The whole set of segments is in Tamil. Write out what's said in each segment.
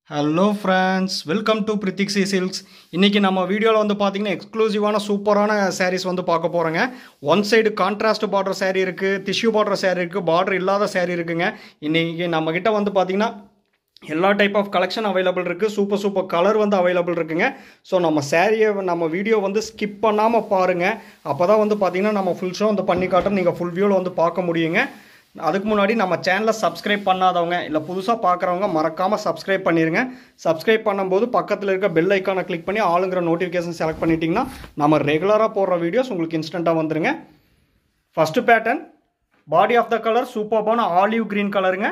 hello friends welcome to Prithiksi silks இன்றைக்கி நம்ம வீடியோவில் வந்து பார்த்தீங்கன்னா எக்ஸ்க்ளூசிவான சூப்பரான sarees வந்து பார்க்க போகிறோங்க one side contrast border saree இருக்குது டிஷ்யூ பார்டர் saree இருக்குது பார்டர் இல்லாத saree இருக்குங்க இன்றைக்கி நம்மக்கிட்ட வந்து பார்த்தீங்கன்னா எல்லா டைப் ஆஃப் கலெக்ஷன் அவைலபிள் இருக்குது சூப்பர் சூப்பர் கலர் வந்து அவைலபிள் இருக்குங்க ஸோ நம்ம சேரீயை நம்ம வீடியோ வந்து ஸ்கிப் பண்ணாமல் பாருங்கள் அப்போ தான் வந்து பார்த்தீங்கன்னா நம்ம ஃபுல் ஷோ வந்து பண்ணி காட்டுறோம் நீங்கள் ஃபுல் வியூவில் வந்து பார்க்க முடியுங்க அதுக்கு முன்னாடி நம்ம சேனலை சப்ஸ்கிரைப் பண்ணாதவங்க இல்லை புதுசாக பார்க்குறவங்க மறக்காமல் சப்ஸ்கிரைப் பண்ணிடுங்க சப்ஸ்கிரைப் பண்ணும்போது பக்கத்தில் இருக்க பெல் ஐக்கானை கிளிக் பண்ணி ஆளுங்கிற நோட்டிஃபிகேஷன் செலக்ட் பண்ணிட்டீங்கன்னா நம்ம ரெகுலராக போடுற வீடியோஸ் உங்களுக்கு இன்ஸ்டண்ட்டாக வந்துருங்க first pattern body of the colour சூப்பர்பான ஆலிவ் க்ரீன் கலருங்க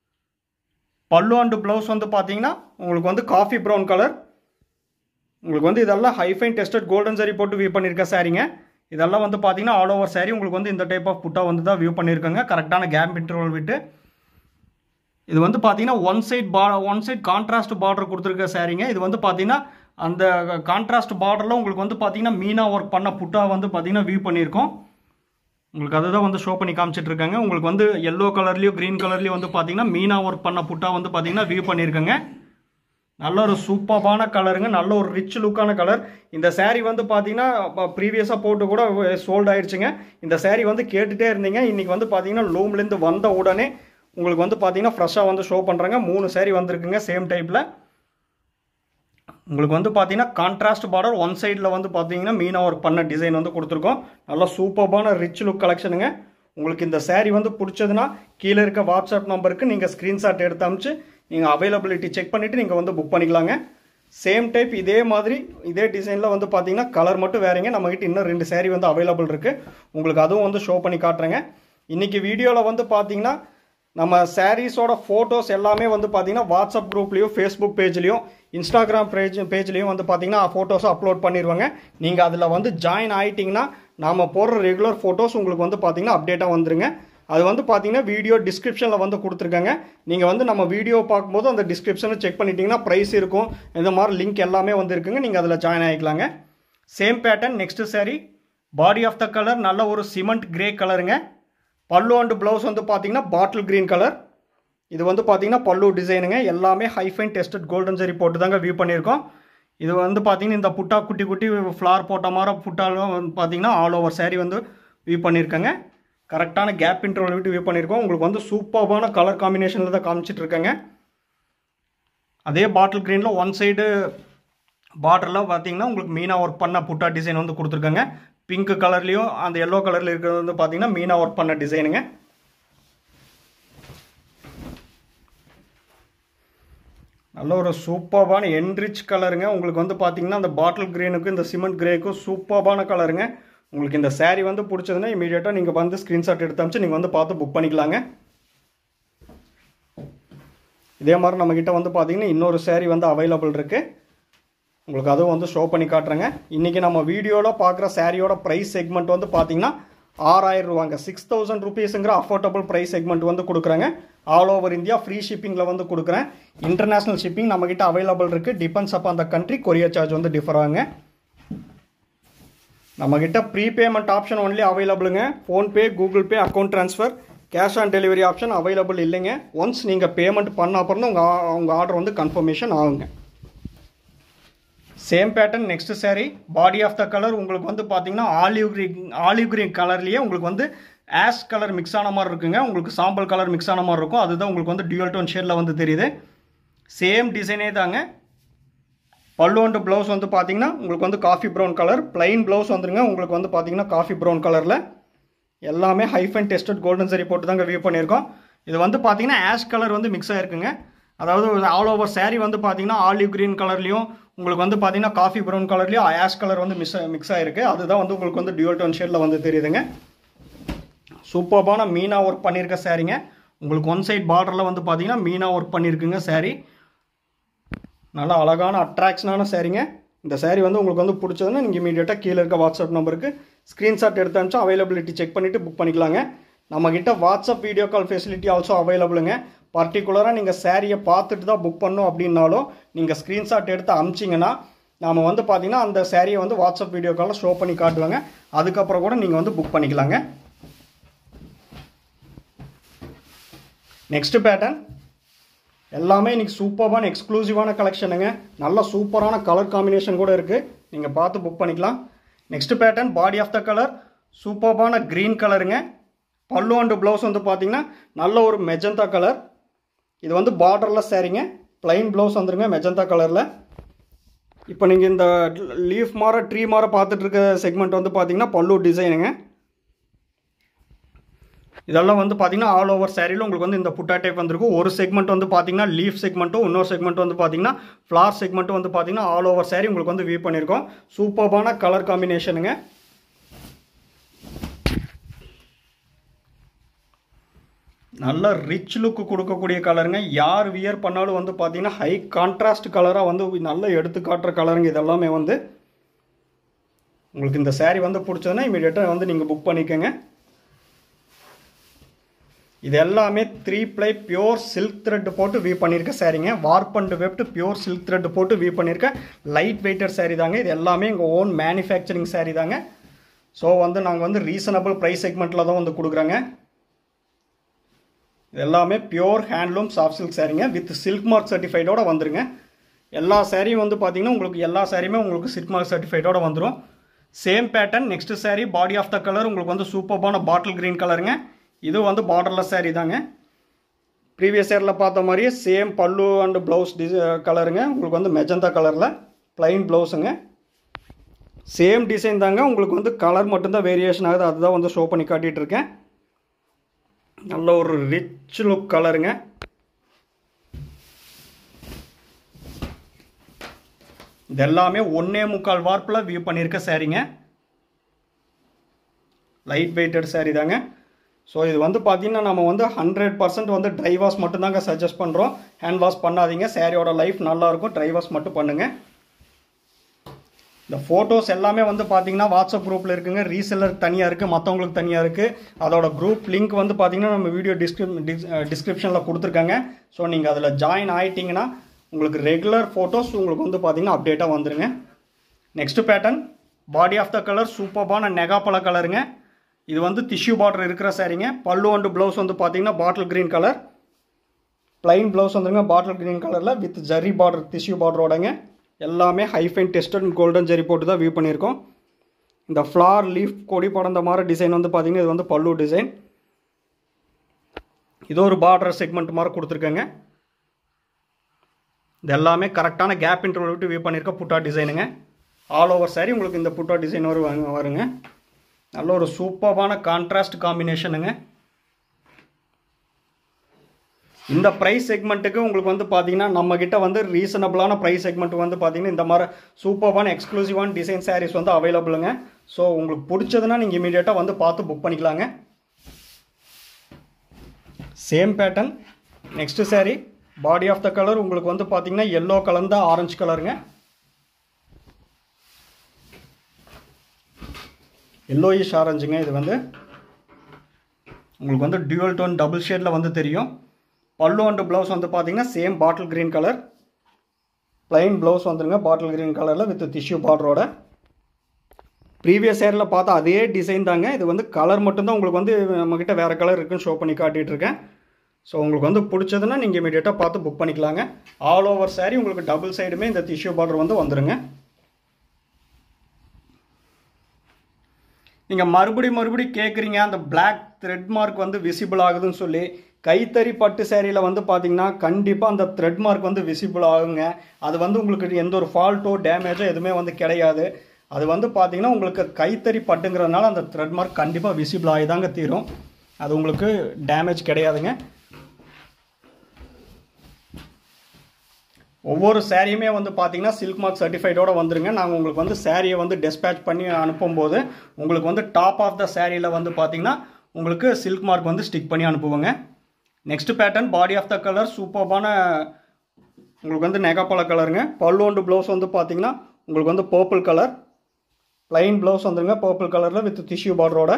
பல்லு அண்டு ப்ளவுஸ் வந்து பார்த்தீங்கன்னா உங்களுக்கு வந்து காஃபி ப்ரௌன் கலர் உங்களுக்கு வந்து இதெல்லாம் ஹைஃபைன் டெஸ்டட் கோல்டன் சரி போட்டு வியூ பண்ணியிருக்க சாரீங்க இதெல்லாம் வந்து பார்த்தீங்கன்னா ஆல் ஓவர் சாரி உங்களுக்கு வந்து இந்த டைப் ஆஃப் புட்டா வந்து தான் வியூ பண்ணியிருக்காங்க கரெக்டான கேப் இன்டர்வல் விட்டு இது வந்து பார்த்தீங்கன்னா ஒன் சைட் பா ஒன் சைட் கான்ட்ராஸ்ட் பார்டர் கொடுத்துருக்க சாரீங்க இது வந்து பார்த்தீங்கன்னா அந்த கான்ட்ராஸ்ட் பார்டரில் உங்களுக்கு வந்து பார்த்தீங்கன்னா மீனா ஒர்க் பண்ண புட்டா வந்து பார்த்தீங்கன்னா வியூ பண்ணியிருக்கோம் உங்களுக்கு அதுதான் வந்து ஷோ பண்ணி காமிச்சிட்டு இருக்காங்க உங்களுக்கு வந்து எல்லோ கலர்லேயும் க்ரீன் கலர்லேயும் வந்து பார்த்தீங்கன்னா மீனா ஒர்க் பண்ண புட்டா வந்து பார்த்தீங்கன்னா வியூ பண்ணியிருக்கேங்க நல்ல ஒரு சூப்பரான கலருங்க நல்ல ஒரு ரிச் லுக்கான கலர் இந்த saree வந்து பார்த்தீங்கன்னா ப்ரீவியஸாக போட்டு கூட சோல்ட் ஆயிடுச்சுங்க இந்த saree வந்து கேட்டுகிட்டே இருந்தீங்க இன்றைக்கி வந்து பார்த்தீங்கன்னா லூம்லேருந்து வந்த உடனே உங்களுக்கு வந்து பார்த்தீங்கன்னா ஃப்ரெஷ்ஷாக வந்து ஷோ பண்ணுறாங்க மூணு saree வந்திருக்குங்க சேம் டைப்பில் உங்களுக்கு வந்து பார்த்தீங்கன்னா கான்ட்ராஸ்ட் பார்டர் ஒன் சைடில் வந்து பார்த்தீங்கன்னா மீனா ஒர்க் பண்ண டிசைன் வந்து கொடுத்துருக்கோம் நல்லா சூப்பர்பான ரிச் லுக் கலெக்ஷனுங்க உங்களுக்கு இந்த saree வந்து பிடிச்சதுன்னா கீழே இருக்க வாட்ஸ்அப் நம்பருக்கு நீங்கள் ஸ்க்ரீன்ஷாட் எடுத்து அமிச்சு நீங்கள் அவைலபிலிட்டி செக் பண்ணிவிட்டு நீங்கள் வந்து புக் பண்ணிக்கலாங்க சேம் டைப் இதே மாதிரி இதே டிசைனில் வந்து பார்த்தீங்கன்னா கலர் மட்டும் வேறங்க நம்மகிட்ட இன்னும் ரெண்டு saree வந்து அவைலபிள் இருக்குது உங்களுக்கு அதுவும் வந்து ஷோ பண்ணி காட்டுறேங்க இன்றைக்கி வீடியோவில் வந்து பார்த்தீங்கன்னா நம்ம சாரீஸோட ஃபோட்டோஸ் எல்லாமே வந்து பார்த்தீங்கன்னா வாட்ஸ்அப் குரூப்லேயும் ஃபேஸ்புக் பேஜ்லேயும் இன்ஸ்டாகிராம் பேஜ் பேஜ்லேயும் வந்து பார்த்தீங்கன்னா ஃபோட்டோஸை அப்லோட் பண்ணிடுவாங்க நீங்கள் அதில் வந்து ஜாயின் ஆகிட்டிங்கன்னா நாம் போடுற ரெகுலர் ஃபோட்டோஸ் உங்களுக்கு வந்து பார்த்தீங்கன்னா அப்டேட்டாக வந்துருங்க அது வந்து பார்த்தீங்கன்னா வீடியோ டிஸ்கிரிப்ஷனில் வந்து கொடுத்துருக்காங்க நீங்கள் வந்து நம்ம வீடியோ பார்க்கும்போது அந்த டிஸ்கிரிப்ஷனை செக் பண்ணிட்டீங்கன்னா ப்ரைஸ் இருக்கும் இந்த மாதிரி லிங்க் எல்லாமே வந்து இருக்குங்க நீங்கள் அதில் ஜாயின் ஆகிக்கலாங்க same pattern next saree body of the colour நல்ல ஒரு சிமெண்ட் கிரே கலருங்க பல்லு அண்டு ப்ளவுஸ் வந்து பார்த்தீங்கன்னா பாட்டில் க்ரீன் கலர் இது வந்து பார்த்தீங்கன்னா பல்லு டிசைனுங்க எல்லாமே ஹைஃபைன் டெஸ்டட் கோல்டன் சரி போட்டு தாங்க வியூ பண்ணியிருக்கோம் இது வந்து பார்த்தீங்கன்னா இந்த புட்டா குட்டி குட்டி ஃப்ளார் போட்ட மாதிரி புட்டாலும் வந்து பார்த்தீங்கன்னா ஆல் ஓவர் saree வந்து வியூ பண்ணியிருக்கேங்க கரெக்டான கேப் இன்டர்வல் விட்டு வியூ பண்ணியிருக்கோம் உங்களுக்கு வந்து சூப்பர்பான கலர் காம்பினேஷனில் தான் காமிச்சிட்டு இருக்கேங்க அதே பாட்டில் க்ரீனில் ஒன் சைடு பார்டரில் பார்த்தீங்கன்னா உங்களுக்கு மீனா ஒர்க் பண்ண புட்டா டிசைன் வந்து கொடுத்துருக்காங்க பிங்க் கலர்லேயும் அந்த எல்லோ கலரில் இருக்கிறது வந்து பார்த்தீங்கன்னா மீனா ஒர்க் பண்ண டிசைனுங்க நல்ல ஒரு சூப்பர்பான என்ரிச் கலருங்க உங்களுக்கு வந்து பார்த்தீங்கன்னா அந்த பாட்டில் க்ரீனுக்கும் இந்த சிமெண்ட் கிரேக்கும் சூப்பர்பான கலருங்க உங்களுக்கு இந்த saree வந்து பிடிச்சதுன்னா இமீடியட்டாக நீங்கள் வந்து ஸ்க்ரீன்ஷாட் எடுத்து அமிச்சு நீங்கள் வந்து பார்த்து புக் பண்ணிக்கலாங்க இதே மாதிரி நம்மக்கிட்ட வந்து பார்த்தீங்கன்னா இன்னொரு saree வந்து அவைலபிள் இருக்குது உங்களுக்கு அதுவும் வந்து ஷோ பண்ணி காட்டுறேங்க இன்றைக்கி நம்ம வீடியோவில் பார்க்குற சாரியோட ப்ரைஸ் செக்மெண்ட் வந்து பார்த்தீங்கன்னா ஆறாயிரம் ரூபாங்க சிக்ஸ் தௌசண்ட் ருபீஸுங்கிற அஃபோர்டபுள் ப்ரைஸ் செக்மெண்ட் வந்து கொடுக்குறாங்க ஆல் ஓவர் இந்தியா ஃப்ரீ ஷிப்பிங்கில் வந்து கொடுக்குறேன் இன்டர்நேஷ்னல் ஷிப்பிங் நம்மக்கிட்ட அவைலபிள் இருக்குது டிபெண்ட்ஸ் அப் அந்த கண்ட்ரி கொரியர் சார்ஜ் வந்து டிஃபர் ஆகுங்க நம்மக்கிட்ட ப்ரீபேமெண்ட் ஆப்ஷன் ஒன்லி அவைலபிளுங்க PhonePe Google Pay account transfer cash on delivery option available இல்லைங்க ஒன்ஸ் நீங்கள் பேமெண்ட் பண்ண அப்புறம் தான் உங்கள் உங்கள் ஆர்டர் வந்து கன்ஃபர்மேஷன் ஆகுங்க same pattern next saree body of the colour உங்களுக்கு வந்து பார்த்தீங்கன்னா ஆலிவ் கிரீன் ஆலிவ் கிரீன் கலர்லேயே உங்களுக்கு வந்து ஆஷ் கலர் மிக்ஸ் ஆன மாதிரி இருக்குங்க உங்களுக்கு சாம்பல் கலர் மிக்ஸ் ஆன மாதிரி இருக்கும் அதுதான் உங்களுக்கு வந்து டியூல் டோன் ஷேடில் வந்து தெரியுது சேம் டிசைனே தாங்க பல்லு அண்டு ப்ளவுஸ் வந்து பார்த்தீங்கன்னா உங்களுக்கு வந்து coffee brown colour plain blouse வந்துருங்க உங்களுக்கு வந்து பார்த்தீங்கன்னா காஃபி ப்ரௌன் கலரில் எல்லாமே ஹைஃபன் டெஸ்டட் கோல்டன் சரி போட்டு தாங்க வியூ பண்ணியிருக்கோம் இது வந்து பார்த்தீங்கன்னா ஆஷ் கலர் வந்து மிக்ஸ் ஆகிருக்குங்க அதாவது ஆல் ஓவர் saree வந்து பார்த்தீங்கன்னா ஆலிவ் க்ரீன் கலர்லையும் உங்களுக்கு வந்து பார்த்தீங்கன்னா காஃபி ப்ரௌன் கலர்லையும் ஆஷ் கலர் வந்து மிஸ் மிக்ஸ் ஆகிருக்கு அதுதான் வந்து உங்களுக்கு வந்து டியூல் டோன் ஷேடில் வந்து தெரியுதுங்க சூப்பர்பான மீனா ஒர்க் பண்ணியிருக்க சாரீங்க உங்களுக்கு ஒன் சைட் பார்டரில் வந்து பார்த்தீங்கன்னா மீனா ஒர்க் பண்ணியிருக்குங்க saree நல்லா அழகான அட்ராக்ஷனான சாரீங்க இந்த saree வந்து உங்களுக்கு வந்து பிடிச்சதுன்னா நீங்கள் இமீடியட்டாக கீழே இருக்க வாட்ஸ்அப் நம்பருக்கு ஸ்க்ரீன்ஷாட் எடுத்து அனுப்பிச்சா அவைலபிலிட்டி செக் பண்ணிவிட்டு புக் பண்ணிக்கலாங்க நம்மக்கிட்ட WhatsApp video call facility also அவைலபிளுங்க பர்டிகுலராக நீங்கள் சாரியை பார்த்துட்டு தான் புக் பண்ணணும் அப்படின்னாலும் நீங்கள் ஸ்க்ரீன்ஷாட் எடுத்து அமிச்சிங்கன்னா நாம் வந்து பார்த்தீங்கன்னா அந்த சாரியை வந்து வாட்ஸ்அப் வீடியோ காலில் ஷோ பண்ணி காட்டுவாங்க அதுக்கப்புறம் கூட நீங்கள் வந்து புக் பண்ணிக்கலாங்க நெக்ஸ்ட் பேட்டர்ன் எல்லாமே இன்னைக்கு சூப்பரான எக்ஸ்க்ளூசிவான கலெக்ஷனுங்க நல்ல சூப்பரான கலர் காம்பினேஷன் கூட இருக்குது நீங்கள் பார்த்து புக் பண்ணிக்கலாம் next pattern body of the colour சூப்பரான க்ரீன் கலருங்க பல்லு அண்டு ப்ளவுஸ் வந்து பார்த்தீங்கன்னா நல்ல ஒரு மெஜந்தா கலர் இது வந்து பார்டர்லெஸ் சாரீங்க ப்ளைன் ப்ளவுஸ் வந்துருங்க மெஜந்தா கலரில் இப்போ நீங்கள் இந்த லீஃப் மாற ட்ரீ மாற பார்த்துட்டு இருக்க செக்மெண்ட் வந்து பார்த்தீங்கன்னா பல்லு டிசைனுங்க இதெல்லாம் வந்து பார்த்தீங்கன்னா ஆல் ஓவர் சாரியில் உங்களுக்கு வந்து இந்த புட்டா டைப் வந்திருக்கும் ஒரு செக்மெண்ட் வந்து பார்த்தீங்கன்னா லீஃப் செக்மெண்ட்டும் இன்னொரு செக்மெண்ட் வந்து பார்த்தீங்கன்னா ஃப்ளார் செக்மெண்ட்டும் வந்து பார்த்தீங்கன்னா ஆல் ஓவர் சாரி உங்களுக்கு வந்து வியூ பண்ணியிருக்கோம் சூப்பர்பான கலர் காம்பினேஷனுங்க நல்ல ரிச் லுக்கு கொடுக்கக்கூடிய கலருங்க யார் வியர் பண்ணாலும் வந்து பார்த்தீங்கன்னா ஹை கான்ட்ராஸ்ட் கலராக வந்து நல்ல எடுத்து காட்டுற கலருங்க இதெல்லாமே வந்து உங்களுக்கு இந்த saree வந்து பிடிச்சதுன்னா இமீடியட்டாக வந்து நீங்கள் புக் பண்ணிக்கோங்க இது எல்லாமே three ply pure silk thread போட்டு வியூ பண்ணியிருக்க சாரீங்க warp and weft pure silk thread போட்டு வியூ பண்ணியிருக்க லைட் வெயிட்டர் saree தாங்க இது எல்லாமே எங்கள் ஓன் மேனுஃபேக்சரிங் saree தாங்க ஸோ வந்து நாங்கள் வந்து ரீசனபிள் ப்ரைஸ் செக்மெண்ட்டில் தான் வந்து கொடுக்குறாங்க இது எல்லாமே பியோர் ஹேண்ட்லூம் சாஃப்ட் சில்க் சாரீங்க வித் சில்க் மார்க் சர்டிஃபைடோட வந்துருங்க எல்லா சாரியும் வந்து பார்த்தீங்கன்னா உங்களுக்கு எல்லா சாரியுமே உங்களுக்கு சில்க் மார்க் சர்டிஃபைடோட வந்துடும் same pattern next saree body of the colour உங்களுக்கு வந்து சூப்பர்பான பாட்டில் க்ரீன் கலருங்க இது வந்து பார்டர்லெஸ் saree தாங்க ப்ரீவியஸ் இயரில் பார்த்த மாதிரியே சேம் பல்லு அண்ட் ப்ளவுஸ் டிஸ் கலருங்க உங்களுக்கு வந்து மெஜந்தா கலரில் ப்ளைன் ப்ளவுஸுங்க சேம் டிசைன் தாங்க உங்களுக்கு வந்து கலர் மட்டும்தான் வேரியேஷன் ஆகுது அதுதான் வந்து ஷோ பண்ணி காட்டிகிட்டு இருக்கேன் நல்ல ஒரு ரிச் லுக் கலருங்க இது எல்லாமே ஒன்னே முக்கால் வார்ப்பில் வியூ பண்ணியிருக்க சாரீங்க லைட் வெயிட்டட் saree தாங்க ஸோ இது வந்து பார்த்தீங்கன்னா நம்ம வந்து ஹண்ட்ரட் பர்சன்ட் வந்து ட்ரை வாஷ் மட்டும்தாங்க சஜஸ்ட் பண்ணுறோம் ஹேண்ட் வாஷ் பண்ணாதீங்க சாரியோட லைஃப் நல்லாயிருக்கும் ட்ரை வாஷ் மட்டும் பண்ணுங்கள் இந்த ஃபோட்டோஸ் எல்லாமே வந்து பார்த்தீங்கன்னா வாட்ஸ்அப் குரூப்பில் இருக்குங்க ரீசெல்லர் தனியாக இருக்குது மற்றவங்களுக்கு தனியாக இருக்குது அதோட குரூப் லிங்க் வந்து பார்த்தீங்கன்னா நம்ம வீடியோ டிஸ்கிரிப் டிஸ்கிரிப்ஷனில் கொடுத்துருக்காங்க ஸோ நீங்கள் அதில் ஜாயின் ஆகிட்டிங்கன்னா உங்களுக்கு ரெகுலர் ஃபோட்டோஸ் உங்களுக்கு வந்து பார்த்தீங்கன்னா அப்டேட்டாக வந்துருங்க next pattern body of the colour சூப்பர்பான நெகாப்பழ கலருங்க இது வந்து டிஷ்யூ பார்டர் இருக்கிற சாரீங்க பல்லு அண்டு ப்ளவுஸ் வந்து பார்த்தீங்கன்னா bottle green colour plain blouse வந்துருங்க பாட்டில் க்ரீன் கலரில் வித் ஜரி பார்டர் டிஷ்யூ பார்டரோடங்க எல்லாமே ஹைஃபைன் டெஸ்டட் கோல்டன் ஜெரி போட்டு தான் வியூ பண்ணியிருக்கோம் இந்த ஃப்ளார் லீஃப் கொடி படந்த மாதிரி டிசைன் வந்து பார்த்தீங்கன்னா இது வந்து பல்லு டிசைன் இது ஒரு பார்டர் செக்மெண்ட் மாதிரி கொடுத்துருக்கேங்க இது எல்லாமே கரெக்டான கேப் இன்டர்வல் விட்டு வியூ பண்ணியிருக்க புட்டா டிசைனுங்க ஆல் ஓவர் சாரி உங்களுக்கு இந்த புட்டா டிசைன் வரும் வருங்க நல்ல ஒரு சூப்பர்பான கான்ட்ராஸ்ட் காம்பினேஷனுங்க இந்த ப்ரைஸ் செக்மெண்ட்டுக்கு உங்களுக்கு வந்து பார்த்தீங்கன்னா நம்மக்கிட்ட வந்து ரீசனபிளான ப்ரைஸ் செக்மெண்ட் வந்து பார்த்தீங்கன்னா இந்த மாதிரி சூப்பர்பான எக்ஸ்க்ளூசிவான டிசைன் சாரீஸ் வந்து அவைலபிளுங்க ஸோ உங்களுக்கு பிடிச்சதுன்னா நீங்கள் இமீடியட்டாக வந்து பார்த்து புக் பண்ணிக்கலாங்க same pattern next saree body of the colour உங்களுக்கு வந்து பார்த்தீங்கன்னா எல்லோ கலந்த ஆரஞ்சு கலருங்க எல்லோயிஷ் ஆரஞ்சுங்க இது வந்து உங்களுக்கு வந்து டியூவல் டோன் டபுள் ஷேடில் வந்து தெரியும் பல்லு அண்ட் ப்ளவுஸ் வந்து பார்த்தீங்கன்னா same bottle green colour plain blouse வந்துருங்க பாட்டில் க்ரீன் கலரில் வித் டிஷ்யூ பார்டரோட ப்ரீவியஸ் இயரில் பார்த்தா அதே டிசைன் தாங்க இது வந்து கலர் மட்டும்தான் உங்களுக்கு வந்து நம்மக்கிட்ட வேறு கலர் இருக்குன்னு ஷோ பண்ணி காட்டிகிட்டு இருக்கேன் ஸோ உங்களுக்கு வந்து பிடிச்சதுன்னா நீங்கள் இமீடியட்டாக பார்த்து புக் பண்ணிக்கலாங்க ஆல் ஓவர் saree உங்களுக்கு டபுள் சைடுமே இந்த டிஷ்யூ பார்டர் வந்து வந்துருங்க நீங்கள் மறுபடி மறுபடி கேட்குறீங்க அந்த பிளாக் த்ரெட் மார்க் வந்து விசிபிள் ஆகுதுன்னு சொல்லி கைத்தறி பட்டு சேரீயில் வந்து பார்த்தீங்கன்னா கண்டிப்பாக அந்த த்ரெட் மார்க் வந்து விசிபிள் ஆகுங்க அது வந்து உங்களுக்கு எந்த ஒரு ஃபால்ட்டோ டேமேஜோ எதுவுமே வந்து கிடையாது அது வந்து பார்த்தீங்கன்னா உங்களுக்கு கைத்தறி பட்டுங்கிறதுனால அந்த த்ரெட் மார்க் கண்டிப்பாக விசிபிள் ஆகி தாங்க தீரும் அது உங்களுக்கு டேமேஜ் கிடையாதுங்க ஒவ்வொரு சாரியுமே வந்து பார்த்தீங்கன்னா சில்க் மார்க் சர்டிஃபைடோட வந்துருங்க நாங்கள் உங்களுக்கு வந்து சாரியை வந்து டெஸ்பேச் பண்ணி அனுப்பும்போது உங்களுக்கு வந்து டாப் ஆஃப் த சாரியில் வந்து பார்த்தீங்கன்னா உங்களுக்கு சில்க் மார்க் வந்து ஸ்டிக் பண்ணி அனுப்புவோங்க next pattern body of the colour சூப்பர்பான உங்களுக்கு வந்து நெகாப்பழ கலருங்க பல்லு அண்டு ப்ளவுஸ் வந்து பார்த்தீங்கன்னா உங்களுக்கு வந்து பர்பிள் கலர் ப்ளைன் ப்ளவுஸ் வந்துருங்க பர்பிள் கலரில் வித் டிஷ்யூ பார்டரோட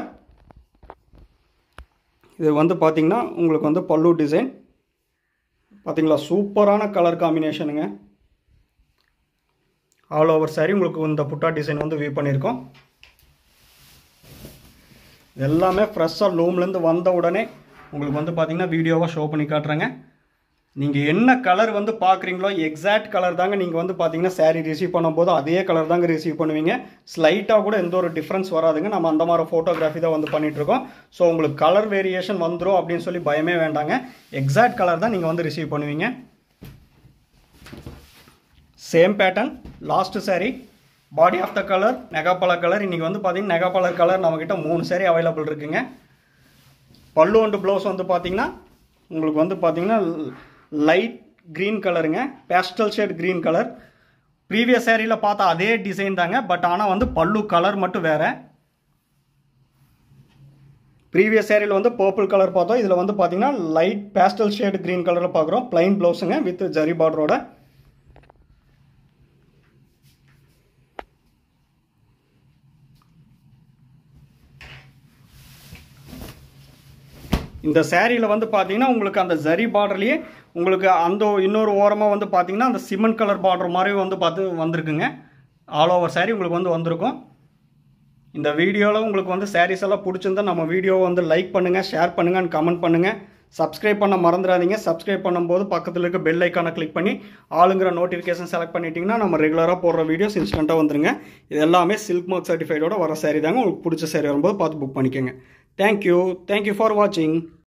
இது வந்து பார்த்தீங்கன்னா உங்களுக்கு வந்து பல்லு டிசைன் பார்த்தீங்களா சூப்பரான கலர் காம்பினேஷனுங்க ஆல் ஓவர் சாரி உங்களுக்கு இந்த புட்டா டிசைன் வந்து வியூ பண்ணியிருக்கோம் இது எல்லாமே ஃப்ரெஷ்ஷாக லூம்லேருந்து வந்த உடனே உங்களுக்கு வந்து பார்த்தீங்கன்னா வீடியோவாக ஷோ பண்ணி காட்டுறேங்க நீங்கள் என்ன கலர் வந்து பார்க்குறீங்களோ எக்ஸாக்ட் கலர் தாங்க நீங்கள் வந்து பார்த்தீங்கன்னா saree ரிசீவ் பண்ணும்போது அதே கலர் தாங்க ரிசீவ் பண்ணுவீங்க ஸ்லைட்டாக கூட எந்த ஒரு டிஃப்ரென்ஸ் வராதுங்க நம்ம அந்த மாதிரி ஃபோட்டோகிராஃபி தான் வந்து பண்ணிகிட்ருக்கோம் ஸோ உங்களுக்கு கலர் வேரியேஷன் வந்துடும் அப்படின்னு சொல்லி பயமே வேண்டாங்க எக்ஸாக்ட் கலர் தான் நீங்கள் வந்து ரிசீவ் பண்ணுவீங்க same pattern last saree body of the colour நெகாப்பழ கலர் இன்றைக்கி வந்து பார்த்தீங்கன்னா நெகாப்பழ கலர் நம்மக்கிட்ட மூணு saree அவைலபிள் இருக்குங்க பல்லு அண்டு ப்ளவுஸ் வந்து பார்த்தீங்கன்னா உங்களுக்கு வந்து பார்த்தீங்கன்னா லைட் க்ரீன் கலருங்க pastel shade green colour previous சேரீயில் பார்த்தா அதே டிசைன் தாங்க பட் ஆனால் வந்து பல்லு கலர் மட்டும் வேறு ப்ரீவியஸ் சேரீயில் வந்து பர்பிள் கலர் பார்த்தோம் இதில் வந்து பார்த்தீங்கன்னா லைட் பேஸ்டல் ஷேட் க்ரீன் கலரில் பார்க்குறோம் ப்ளைன் ப்ளவுஸுங்க வித் ஜரி பார்டரோட இந்த சேரீயில் வந்து பார்த்தீங்கன்னா உங்களுக்கு அந்த ஜரி பார்டர்லேயே உங்களுக்கு அந்த இன்னொரு ஓரமாக வந்து பார்த்தீங்கன்னா அந்த சிமெண்ட் கலர் பார்டர் மாதிரி வந்து பார்த்து வந்திருக்குங்க ஆல் ஓவர் saree உங்களுக்கு வந்து வந்திருக்கும் இந்த வீடியோவில் உங்களுக்கு வந்து sarees எல்லாம் பிடிச்சிருந்தா நம்ம வீடியோவை வந்து லைக் பண்ணுங்கள் ஷேர் பண்ணுங்கள் அண்ட் கமெண்ட் பண்ணுங்கள் சப்ஸ்கிரைப் பண்ண மறந்துடாதீங்க சப்ஸ்கிரைப் பண்ணும்போது பக்கத்தில் இருக்க பெல் ஐக்கானை கிளிக் பண்ணி ஆளுங்கிற நோட்டிஃபிகேஷன் செலக்ட் பண்ணிட்டீங்கன்னா நம்ம ரெகுலராக போடுற வீடியோஸ் இன்ஸ்டண்ட்டாக வந்துருங்க இது எல்லாமே சில்க் மார்க் சர்டிஃபைடோட வர saree தாங்க உங்களுக்கு பிடிச்ச saree வரும்போது பார்த்து புக் பண்ணிக்கோங்க தேங்க்யூ தேங்க்யூ ஃபார் வாட்சிங்